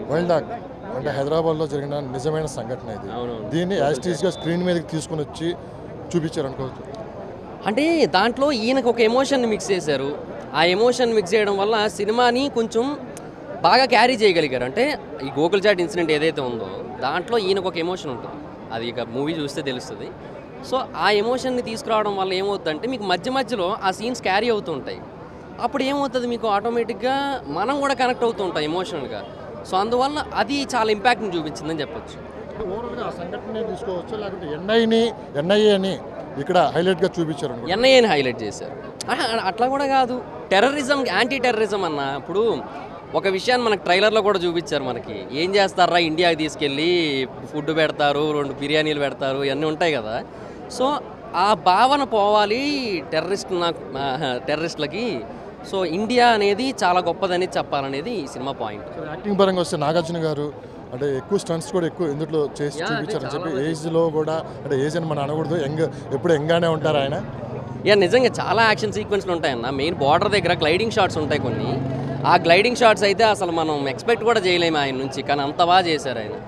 Wild dog అంటే హైదరాబాద్లో జరిగిన నిజమైన సంఘటన ఇది అవునవును. దీన్ని యాజిటీస్గా స్క్రీన్ మీదకి తీసుకొని వచ్చి చూపించారు అనుకోవచ్చు అంటే దాంట్లో ఈయనకు ఒక ఎమోషన్ మిక్స్ చేశారు ఆ ఎమోషన్ మిక్స్ చేయడం వల్ల సినిమాని కొంచెం బాగా క్యారీ చేయగలిగారు అంటే ఈ గోకుల్ చాట్ ఇన్సిడెంట్ ఏదైతే ఉందో దాంట్లో ఈయనకు ఒక ఎమోషన్ ఉంటుంది అది ఇక మూవీ చూస్తే తెలుస్తుంది సో ఆ ఎమోషన్ని తీసుకురావడం వల్ల ఏమవుతుందంటే మీకు మధ్య మధ్యలో ఆ సీన్స్ క్యారీ అవుతూ ఉంటాయి అప్పుడు ఏమవుతుంది మీకు ఆటోమేటిక్గా మనం కూడా కనెక్ట్ అవుతూ ఉంటాం ఎమోషనల్గా సో అందువల్ల అది చాలా ఇంపాక్ట్ని చూపించిందని చెప్పొచ్చు ఓవరాల్గా ఆ సంఘటన తీసుకోవచ్చు లేకపోతే ఎన్ఐని ఎన్ఐఏని ఇక్కడ హైలైట్గా చూపించారు అనుకో ఎన్ఐఏని హైలైట్ చేశారు ఆహా, అట్లా కూడా కాదు టెర్రరిజం యాంటీ టెర్రరిజం అన్న ఇప్పుడు ఒక విషయాన్ని మనకు ట్రైలర్లో కూడా చూపించారు మనకి ఏం చేస్తారా ఇండియాకి తీసుకెళ్ళి ఫుడ్ పెడతారు రెండు బిర్యానీలు పెడతారు ఇవన్నీ ఉంటాయి కదా సో ఆ భావన పోవాలి టెర్రరిస్ట్ నాకు టెర్రరిస్టులకి సో ఇండియా అనేది చాలా గొప్పదని చెప్పాలనేది ఈ సినిమా పాయింట్ సరే, యాక్టింగ్ పరంగా వస్తే నాగార్జున గారు అంటే ఎక్కువ స్టంట్స్ కూడా ఎక్కువ ఇందులో చేసి యా, చూపించారని అంటే చెప్పి చాలా ఏజ్లో కూడా అంటే ఏజ్ అని మనం అనకూడదు యంగ్ ఎప్పుడు యంగానే ఉంటారు ఆయన ఇక నిజంగా చాలా యాక్షన్ సీక్వెన్స్లు ఉంటాయన్న మెయిన్ బార్డర్ దగ్గర గ్లైడింగ్ షాట్స్ ఉంటాయి కొన్ని ఆ గ్లైడింగ్ షాట్స్ అయితే అసలు మనం ఎక్స్పెక్ట్ కూడా చేయలేము ఆయన నుంచి కానీ అంత బాగా చేశారు ఆయన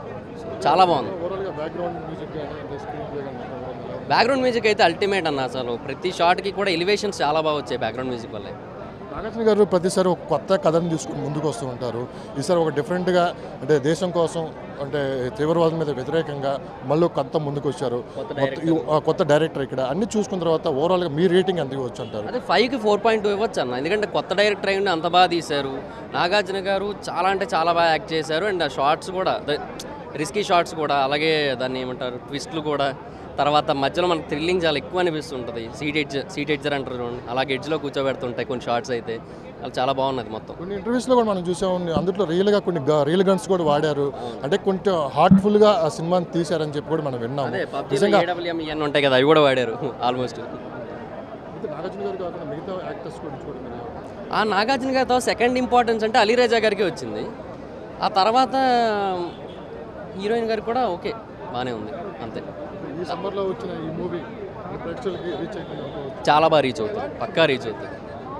చాలా బాగుంది ఓవరాల్గా బ్యాక్గ్రౌండ్ మ్యూజిక్ కానీ స్క్రీన్ ప్లే కానీ బ్యాక్గ్రౌండ్ మ్యూజిక్ అయితే అల్టిమేట్ అన్న అసలు ప్రతి షాట్కి కూడా ఎలివేషన్స్ చాలా బాగా వచ్చాయి బ్యాక్గ్రౌండ్ మ్యూజిక్ వల్ల నాగార్జున గారు ప్రతిసారి ఒక కొత్త కథను తీసుకుని ముందుకు వస్తూ ఉంటారు ఈసారి ఒక డిఫరెంట్గా అంటే దేశం కోసం అంటే తీవ్రవాదం మీద వ్యతిరేకంగా మళ్ళీ కొత్త ముందుకు వచ్చారు కొత్త కొత్త- ఈ- ఆ కొత్త డైరెక్టర్ ఇక్కడ అన్ని చూసుకున్న తర్వాత ఓవరాల్గా మీ రేటింగ్ ఎంత ఇవ్వచ్చు అంటారు అదే ఫైవ్కి ఫోర్ పాయింట్ టూ ఇవ్వచ్చు అన్న ఎందుకంటే కొత్త డైరెక్టర్ అయ్యి అంత బాగా తీశారు నాగార్జున గారు చాలా అంటే చాలా బాగా యాక్ట్ చేశారు అండ్ ఆ షార్ట్స్ కూడా రిస్కీ షార్ట్స్ కూడా అలాగే దాన్ని ఏమంటారు ట్విస్ట్లు కూడా తర్వాత మధ్యలో మనకు థ్రిల్లింగ్ చాలా ఎక్కువ అనిపిస్తుంటుంది సీట్ ఎడ్జ్ సీట్ ఎడ్జర్ అంటారు చూడండి అలాగే ఎడ్జ్లో కూర్చోబెడుతుంటాయి కొన్ని షార్ట్స్ అయితే అది చాలా బాగున్నది మొత్తం కొన్ని ఇంటర్వ్యూస్లో కూడా మనం చూసాం అందులో రియల్గా కొన్ని రియల్ గన్స్ కూడా వాడారు అంటే కొంచెం హార్ట్ఫుల్గా ఆ సినిమాని తీశారని చెప్పి కూడా మనం విన్నాము అదే పబ్జీలో ఏడబ్ల్యూఎం ఇవన్నీ ఉంటాయి కదా అవి కూడా వాడారు ఆల్మోస్ట్ అయితే నాగార్జున గారు కాకుండా మిగతా యాక్టర్స్ గురించి కూడా మీరు ఆ నాగార్జున గారితో సెకండ్ ఇంపార్టెన్స్ అంటే అలీరాజా గారికి వచ్చింది ఆ తర్వాత హీరోయిన్ గారికి కూడా ఓకే బాగానే ఉంది అంతే ఈ సమ్మర్లో వచ్చిన ఈ మూవీ ప్రేక్షకులకి రీచ్ అయిపోయింది అనుకోవచ్చు చాలా బాగా రీచ్ అవుతుంది పక్కా రీచ్ అవుతుంది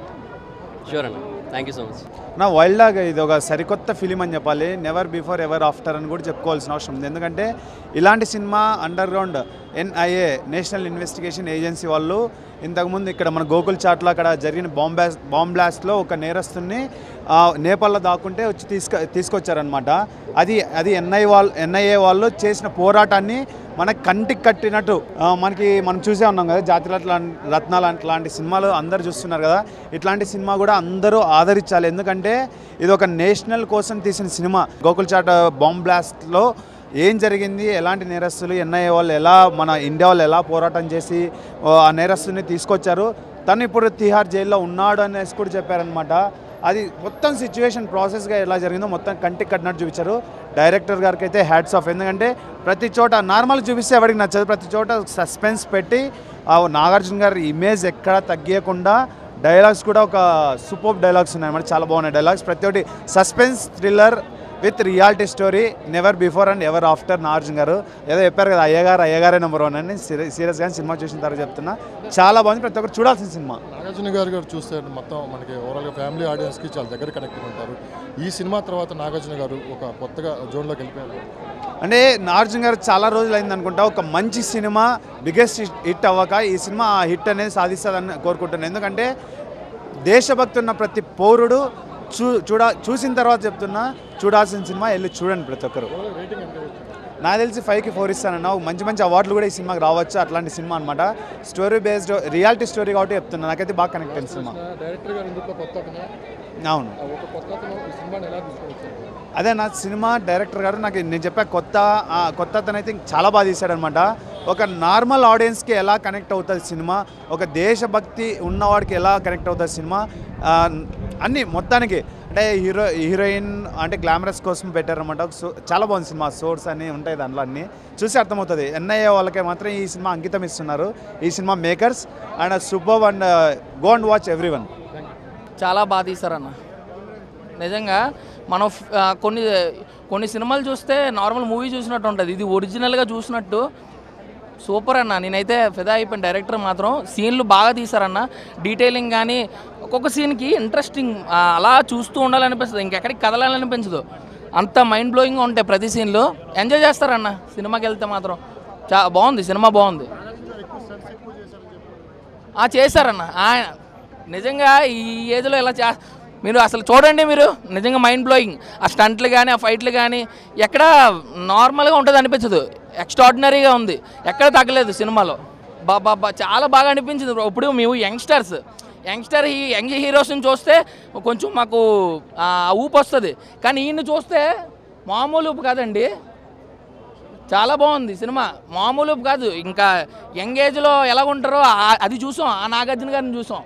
షూర్ అన్న థ్యాంక్ యూ సో మచ్ నా వైల్డ్ డాగ్ ఇది ఒక సరికొత్త ఫిలిం అని చెప్పాలి నెవర్ బిఫోర్ ఎవర్ ఆఫ్టర్ అని కూడా చెప్పుకోవాల్సిన అవసరం ఉంది ఎందుకంటే ఇలాంటి cinema underground NIA national investigation agency వాళ్ళు ఇంతకుముందు ఇక్కడ మన గోకుల్ చాట్లో అక్కడ జరిగిన బాంబ్ బ్లాస్ట్ బాంబ్ బ్లాస్ట్లో ఒక నేరస్తుని ఆ, నేపాల్లో దాక్కుంటే వచ్చి తీసుక తీసుకొచ్చారనమాట అది అది ఎన్ఐ వాళ్ళు ఎన్ఐఏ వాళ్ళు చేసిన పోరాటాన్ని మనకి కంటికి కట్టినట్టు ఆ, మనకి మనం చూసే ఉన్నాం కదా జాతి రత్నాలు లాంటి సినిమాలు అందరు చూస్తున్నారు కదా ఇట్లాంటి సినిమా కూడా అందరూ ఆదరించాలి ఎందుకంటే ఇది ఒక నేషనల్ కోసం తీసిన సినిమా గోకుల్ చాట్ బాంబ్ బ్లాస్ట్లో ఏం జరిగింది ఎలాంటి నేరస్తులు ఎన్ఐఏ వాళ్ళు ఎలా మన ఇండియా వాళ్ళు ఎలా పోరాటం చేసి ఓ, ఆ నేరస్తుని తీసుకొచ్చారు తను ఇప్పుడు తిహార్ జైల్లో ఉన్నాడు అనేసి కూడా చెప్పారనమాట అది మొత్తం సిచ్యువేషన్ ప్రాసెస్గా ఎలా జరిగిందో మొత్తం కంటికి కట్టినట్టు చూపించారు డైరెక్టర్ గారికి అయితే హ్యాట్స్ ఆఫ్ ఎందుకంటే ప్రతి చోట నార్మల్ చూపిస్తే ఎవరికి నచ్చదు ప్రతి చోట సస్పెన్స్ పెట్టి ఆ నాగార్జున గారి ఇమేజ్ ఎక్కడ తగ్గకుండా డైలాగ్స్ కూడా ఒక సూపర్ డైలాగ్స్ ఉన్నాయి అన్నమాట చాలా బాగున్నాయి డైలాగ్స్ ప్రతి ఒక్కటి suspense thriller with reality story never before and ever after Nagarjuna గారు ఏదో చెప్పారు కదా అయ్యగారు అయ్యగారే నెంబర్ వన్ అని సీరియస్గా సినిమా చూసిన తర్వాత చెప్తున్నా చాలా బాగుంది ప్రతి ఒక్కరు చూడాల్సిన సినిమా నాగార్జున గారు గారు చూస్తే మొత్తం మనకి ఓవరాల్గా ఫ్యామిలీ ఆడియన్స్కి చాలా దగ్గర కనెక్ట్ ఉంటారు ఈ సినిమా తర్వాత నాగార్జున గారు ఒక కొత్తగా జోన్లోకి వెళ్ళిపోయారు అంటే నాగార్జున గారు చాలా రోజులు అయింది అనుకుంటా ఒక మంచి సినిమా బిగ్గెస్ట్ హిట్ అవ్వక ఈ సినిమా ఆ హిట్ అనేది సాధిస్తుందని కోరుకుంటున్నాను ఎందుకంటే దేశభక్తి ఉన్న ప్రతి పౌరుడు చూ చూడ చూసిన తర్వాత చెప్తున్నా చూడాల్సిన సినిమా వెళ్ళి చూడండి ప్రతి ఒక్కరు రేటింగ్ ఎంత నాకు తెలిసి ఫైవ్కి ఫోర్ ఇస్తానన్నా ఒక మంచి మంచి అవార్డులు కూడా ఈ సినిమాకి రావచ్చు అట్లాంటి సినిమా అనమాట స్టోరీ బేస్డ్ రియాలిటీ స్టోరీ కాబట్టి చెప్తున్నా నాకైతే బాగా కనెక్ట్ అయిన సినిమా డైరెక్టర్ గారు ఇందులో కొత్త అతను అవును ఆ ఒక కొత్త అతను ఈ సినిమాని ఎలా తీసుకొచ్చారు అదే నా సినిమా డైరెక్టర్ గారు నాకు నేను చెప్పా కొత్త ఆ, కొత్త అతను అయితే చాలా బాగా తీశాడనమాట ఒక నార్మల్ ఆడియన్స్కి ఎలా కనెక్ట్ అవుతుంది సినిమా ఒక దేశభక్తి ఉన్నవాడికి ఎలా కనెక్ట్ అవుతుంది సినిమా ఆ, అన్నీ మొత్తానికి అంటే హీరో హీరోయిన్ అంటే గ్లామరస్ కోసం పెట్టారనమాట సో చాలా బాగుంది సినిమా సోర్స్ అన్నీ ఉంటాయి దాంట్లో అన్నీ చూసి అర్థమవుతుంది ఎన్ఐఏ వాళ్ళకి మాత్రం ఈ సినిమా అంకితం ఇస్తున్నారు ఈ cinema makers and super and go and watch every one చాలా బాగా తీశారన్న నిజంగా మనం ఫ్- ఆ, కొన్ని కొన్ని సినిమాలు చూస్తే నార్మల్ మూవీ చూసినట్టు ఉంటుంది ఇది ఒరిజినల్గా చూసినట్టు సూపర్ అన్న నేనైతే ఫిదా అయిపోయిన డైరెక్టర్ మాత్రం సీన్లు బాగా తీశారన్న డీటెయిలింగ్ కానీ ఒక్కొక్క సీన్కి ఇంట్రెస్టింగ్ అలా చూస్తూ ఉండాలనిపిస్తుంది ఇంకెక్కడికి కదలాలనిపించదు అంత మైండ్ బ్లోయింగ్గా ఉంటాయి ప్రతి సీన్లో ఎంజాయ్ చేస్తారన్న సినిమాకి వెళ్తే మాత్రం చా బాగుంది సినిమా బాగుంది ఆ, చేశారన్న ఆయన నిజంగా ఈ ఏజ్లో ఇలా చే మీరు అసలు చూడండి మీరు నిజంగా మైండ్ బ్లోయింగ్ ఆ స్టంట్లు కానీ ఆ ఫైట్లు కానీ ఎక్కడ నార్మల్గా ఉంటుంది అనిపించదు ఎక్స్ట్రాడినరీగా ఉంది ఎక్కడ తగ్గలేదు సినిమాలో బాబా బా చాలా బాగా అనిపించింది bro. ఇప్పుడు మేము యంగ్స్టర్స్ యంగ్స్టర్ హీ యంగ్ హీరోస్ని చూస్తే కొంచెం మాకు ఆ ఊపు వస్తుంది కానీ ఈయన్ని చూస్తే మామూలు ఊపు కాదండి చాలా బాగుంది సినిమా మామూలు కాదు ఇంకా యంగ్ ఏజ్లో ఎలా ఉంటారో ఆ- అది చూసాం ఆ నాగార్జున గారిని చూసాం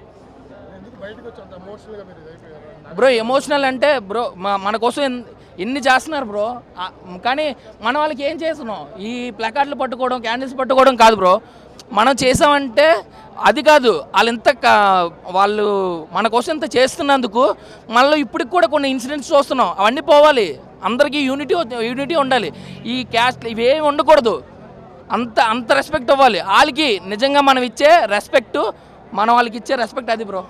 బ్రో ఎమోషనల్ అంటే బ్రో మ- మన కోసం ఎన్- ఎన్ని చేస్తున్నారు బ్రో ఆ, కానీ మన వాళ్ళకి ఏం చేస్తున్నాం ఈ ప్లకార్డులు పట్టుకోవడం క్యాండిల్స్ పట్టుకోవడం కాదు బ్రో మనం చేసామంటే అది కాదు వాళ్ళు ఎంత క- వాళ్ళు మన కోసం ఇంత చేస్తున్నందుకు మనలో ఇప్పటికి కూడా కొన్ని ఇన్సిడెంట్స్ చూస్తున్నాం అవన్నీ పోవాలి అందరికీ యూనిటీ యూనిటీ ఉండాలి ఈ క్యాస్ట్ ఇవేమి ఉండకూడదు అంత అంత రెస్పెక్ట్ అవ్వాలి వాళ్ళకి నిజంగా మనం ఇచ్చే రెస్పెక్ట్ మనం వాళ్ళకి ఇచ్చే రెస్పెక్ట్ అది బ్రో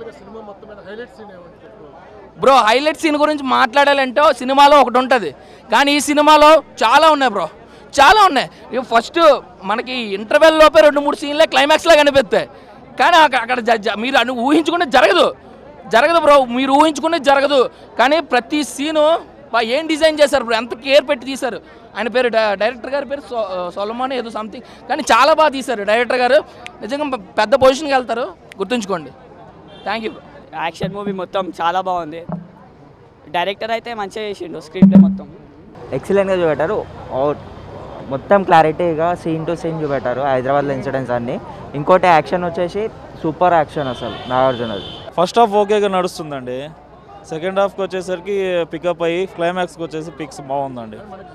బ్రో హైలైట్ సీన్ గురించి మాట్లాడాలంటే సినిమాలో ఒకటి ఉంటుంది కానీ ఈ సినిమాలో చాలా ఉన్నాయి బ్రో చాలా ఉన్నాయి ఇవి ఫస్ట్ మనకి ఇంటర్వెల్ లోపే రెండు మూడు సీన్లే క్లైమాక్స్లో కనిపిస్తాయి కానీ అక్కడ అక్కడ జ- జ- మీరు అని ఊహించుకుంటే జరగదు జరగదు బ్రో మీరు ఊహించుకునే జరగదు కానీ ప్రతి సీను బా ఏం డిజైన్ చేశారు బ్రో ఎంత కేర్ పెట్టి తీశారు ఆయన పేరు డై- డైరెక్టర్ గారి పేరు సో సొలమాన్ ఏదో సంథింగ్ కానీ చాలా బాగా తీశారు డైరెక్టర్ గారు నిజంగా పె- పెద్ద పొజిషన్కి వెళ్తారు గుర్తుంచుకోండి థ్యాంక్ యూ యాక్షన్ మూవీ మొత్తం చాలా బాగుంది డైరెక్టర్ అయితే మంచిగా చేసిండు స్క్రీన్ ప్లే మొత్తం ఎక్సలెంట్గా చూపెట్టారు ఓ- మొత్తం క్లారిటీగా సీన్ టు సీన్ చూపెట్టారు హైదరాబాద్లో ఇన్సిడెంట్స్ అన్నీ ఇంకోటి యాక్షన్ వచ్చేసి సూపర్ యాక్షన్ అసలు నాగార్జునది ఫస్ట్ హాఫ్ ఓకేగా నడుస్తుందండి సెకండ్ హాఫ్కి వచ్చేసరికి పికప్ అయ్యి క్లైమాక్స్కి వచ్చేసి పిక్స్ బాగుందండి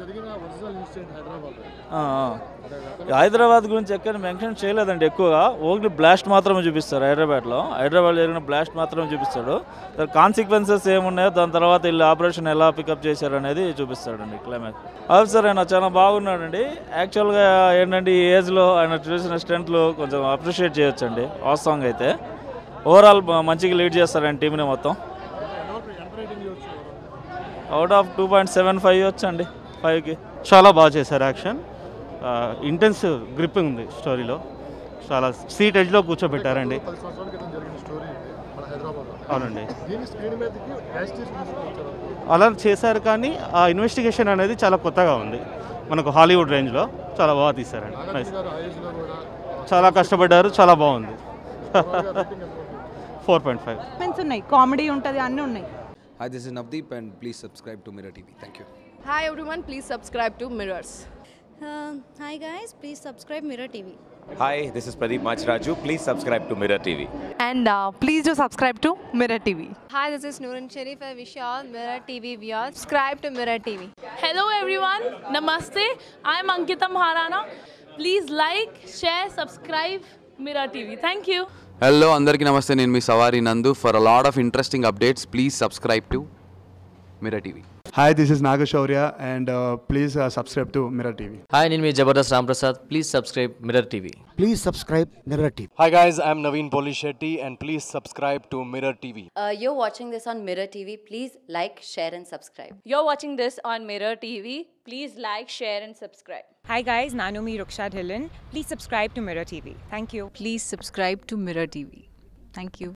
ఆ, ఆ. హైదరాబాద్ గురించి ఎక్కడ మెన్షన్ చేయలేదండి ఎక్కువగా ఓన్లీ బ్లాస్ట్ మాత్రమే చూపిస్తారు హైదరాబాద్లో హైదరాబాద్ జరిగిన బ్లాస్ట్ మాత్రమే చూపిస్తాడు దాని కాన్సిక్వెన్సెస్ ఏమున్నాయో దాని తర్వాత వీళ్ళు ఆపరేషన్ ఎలా పికప్ చేశారు అనేది చూపిస్తాడండి క్లైమాక్స్ ఆఫీసర్ ఆయన చాలా బాగున్నాడండి యాక్చువల్గా ఏంటంటే ఈ ఏజ్లో ఆయన చూసిన స్ట్రెంట్లు కొంచెం అప్రిషియేట్ చేయొచ్చండి వాస్తవంగా అయితే ఓవరాల్ మంచిగా లీడ్ చేస్తారండి టీంని మొత్తం out of two point seven five వచ్చండి ఫైవ్కి చాలా బాగా చేశారు యాక్షన్ ఇంటెన్స్ గ్రిప్పింగ్ ఉంది స్టోరీలో చాలా సీట్ ఎడ్జ్లో కూర్చోబెట్టారండి పది సంవత్సరాల క్రితం జరిగిన స్టోరీ మన హైదరాబాద్లో అవునండి దీన్ని స్క్రీన్ మీదకి యాస్టీస్ తీసుకొచ్చారు అలా చేశారు కానీ ఆ ఇన్వెస్టిగేషన్ అనేది చాలా కొత్తగా ఉంది మనకు హాలీవుడ్ రేంజ్లో చాలా బాగా తీశారండి నైస్ గారు ఆ ఏజ్లో కూడా చాలా కష్టపడ్డారు చాలా బాగుంది రేటింగ్ ఎంత ఉంటుంది? ఫోర్ పాయింట్ ఫైవ్ మూమెంట్స్ ఉన్నాయి కామెడీ ఉంటుంది అన్నీ ఉన్నాయి Hi, this is Navdeep, and please subscribe to Mirror TV. Thank you. Hi everyone, please subscribe to Mirrors. hi guys, please subscribe Mirror TV. Hi, this is Pradeep Machraju. Please subscribe to Mirror TV. And please do subscribe to Mirror TV Hi, this is Noorun Sharif. I wish you all Mirror TV viewers subscribe to Mirror TV. Hello everyone, Namaste. I am Ankita Maharana. Please like, share, subscribe Mirror TV. Thank you. Hello అందరికీ నమస్తే నేను మీ Savaari Nandu for a lot of interesting updates please subscribe to Mirror TV hi this is Nagashaurya and please subscribe to Mirror TV hi నేను మీ Jabardasth Ramprasad please subscribe Mirror TV please subscribe Mirror TV hi guys I'm Naveen Polishetty and please subscribe to Mirror TV Uh, you're watching this on Mirror TV. Please like, share, and subscribe. You're watching this on Mirror TV. Please like, share, and subscribe. Hi guys నాను మీ Ruksha Dhillon please subscribe to Mirror TV thank you Please subscribe to Mirror TV. Thank you.